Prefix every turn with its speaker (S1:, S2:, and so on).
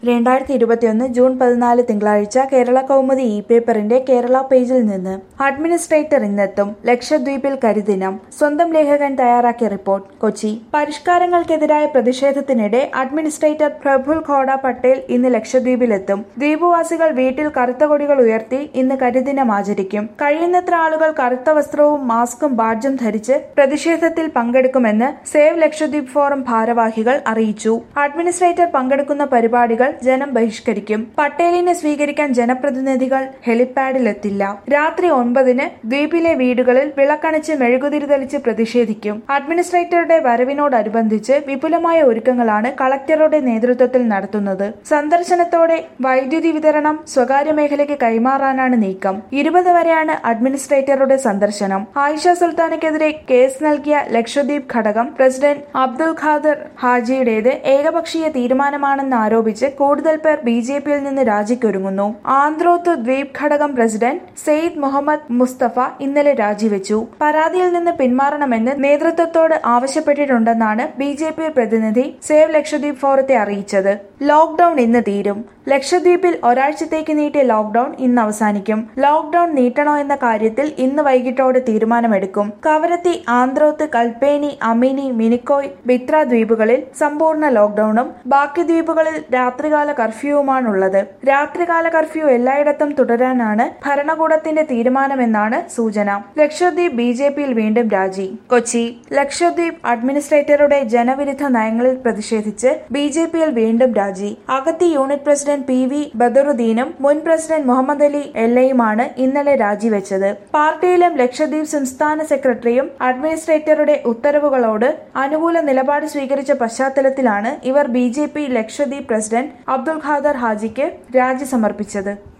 S1: രണ്ടായിരത്തി ഇരുപത്തിയൊന്ന് ജൂൺ പതിനാല് തിങ്കളാഴ്ച കേരള കൗമുദി ഇ പേപ്പറിന്റെ കേരള പേജിൽ നിന്ന് അഡ്മിനിസ്ട്രേറ്റർ ഇന്നെത്തും ലക്ഷദ്വീപിൽ കരിദിനം സ്വന്തം ലേഖകൻ തയ്യാറാക്കിയ റിപ്പോർട്ട് കൊച്ചി പരിഷ്കാരങ്ങൾക്കെതിരായ പ്രതിഷേധത്തിനിടെ അഡ്മിനിസ്ട്രേറ്റർ പ്രഫുൽ ഖോഡ പട്ടേൽ ഇന്ന് ലക്ഷദ്വീപിലെത്തും ദ്വീപുവാസികൾ വീട്ടിൽ കറുത്ത കൊടികൾ ഉയർത്തി ഇന്ന് കരിദിനം ആചരിക്കും കഴിയുന്നത്ര ആളുകൾ കറുത്ത വസ്ത്രവും മാസ്കും ബാഡ്ജും ധരിച്ച് പ്രതിഷേധത്തിൽ പങ്കെടുക്കുമെന്ന് സേവ് ലക്ഷദ്വീപ് ഫോറം ഭാരവാഹികൾ അറിയിച്ചു അഡ്മിനിസ്ട്രേറ്റർ പങ്കെടുക്കുന്ന പരിപാടികൾ ജനം ബഹിഷ്കരിക്കും പട്ടേലിനെ സ്വീകരിക്കാൻ ജനപ്രതിനിധികൾ ഹെലിപ്പാഡിലെത്തില്ല രാത്രി ഒൻപതിന് ദ്വീപിലെ വീടുകളിൽ വിളക്കണിച്ച് മെഴുകുതിരി തെളിച്ച് പ്രതിഷേധിക്കും അഡ്മിനിസ്ട്രേറ്ററുടെ വരവിനോടനുബന്ധിച്ച് വിപുലമായ ഒരുക്കങ്ങളാണ് കളക്ടറുടെ നേതൃത്വത്തിൽ നടത്തുന്നത് സന്ദർശനത്തോടെ വൈദ്യുതി വിതരണം സ്വകാര്യ മേഖലയ്ക്ക് കൈമാറാനാണ് നീക്കം ഇരുപത് വരെയാണ് അഡ്മിനിസ്ട്രേറ്ററുടെ സന്ദർശനം ആയിഷ സുൽത്താനയ്ക്കെതിരെ കേസ് നൽകിയ ലക്ഷദ്വീപ് ഘടകം പ്രസിഡന്റ് അബ്ദുൽ ഖാദർ ഹാജിയുടേത് ഏകപക്ഷീയ തീരുമാനമാണെന്ന് ആരോപിച്ച് കൂടുതൽ പേർ ബി ജെ പിയിൽ നിന്ന് രാജിക്കൊരുങ്ങുന്നു ആന്ത്രോത്ത് ദ്വീപ് ഘടകം പ്രസിഡന്റ് സെയ്ദ് മുഹമ്മദ് മുസ്തഫ ഇന്നലെ രാജിവെച്ചു പരാതിയിൽ നിന്ന് പിന്മാറണമെന്ന് നേതൃത്വത്തോട് ആവശ്യപ്പെട്ടിട്ടുണ്ടെന്നാണ് ബി ജെ പി പ്രതിനിധി സേവ് ലക്ഷദ്വീപ് ഫോറത്തെ അറിയിച്ചത് ലോക്ഡൌൺ ഇന്ന് തീരും ലക്ഷദ്വീപിൽ ഒരാഴ്ചത്തേക്ക് നീട്ടിയ ലോക്ഡൌൺ ഇന്ന് അവസാനിക്കും ലോക്ഡൌൺ നീട്ടണോ എന്ന കാര്യത്തിൽ ഇന്ന് വൈകിട്ടോടെ തീരുമാനമെടുക്കും കവരത്തി ആന്ത്രോത്ത് കൽപ്പേനി അമിനി മിനിക്കോയ് ബിത്ര ദ്വീപുകളിൽ സമ്പൂർണ്ണ ലോക്ഡൌണും ബാക്കി ദ്വീപുകളിൽ രാത്രികാല കർഫ്യൂവുമാണുള്ളത് രാത്രികാല കർഫ്യൂ എല്ലായിടത്തും തുടരാനാണ് ഭരണകൂടത്തിന്റെ തീരുമാനമെന്നാണ് സൂചന ലക്ഷദ്വീപ് ബി ജെ പിയിൽ വീണ്ടും രാജി കൊച്ചി ലക്ഷദ്വീപ് അഡ്മിനിസ്ട്രേറ്ററുടെ ജനവിരുദ്ധ നയങ്ങളിൽ പ്രതിഷേധിച്ച് ബി ജെ പിയിൽ വീണ്ടും രാജി Agatti unit president P V ബദറുദ്ദീനും മുൻ പ്രസിഡന്റ് മുഹമ്മദ് അലി എല്ലയുമാണ് ഇന്നലെ രാജിവെച്ചത് പാർട്ടിയിലും ലക്ഷദ്വീപ് സംസ്ഥാന സെക്രട്ടറിയും അഡ്മിനിസ്ട്രേറ്ററുടെ ഉത്തരവുകളോട് അനുകൂല നിലപാട് സ്വീകരിച്ച പശ്ചാത്തലത്തിലാണ് ഇവർ B J P Lakshadweep president Abdul Khader ഹാജിക്ക് രാജി സമർപ്പിച്ചത്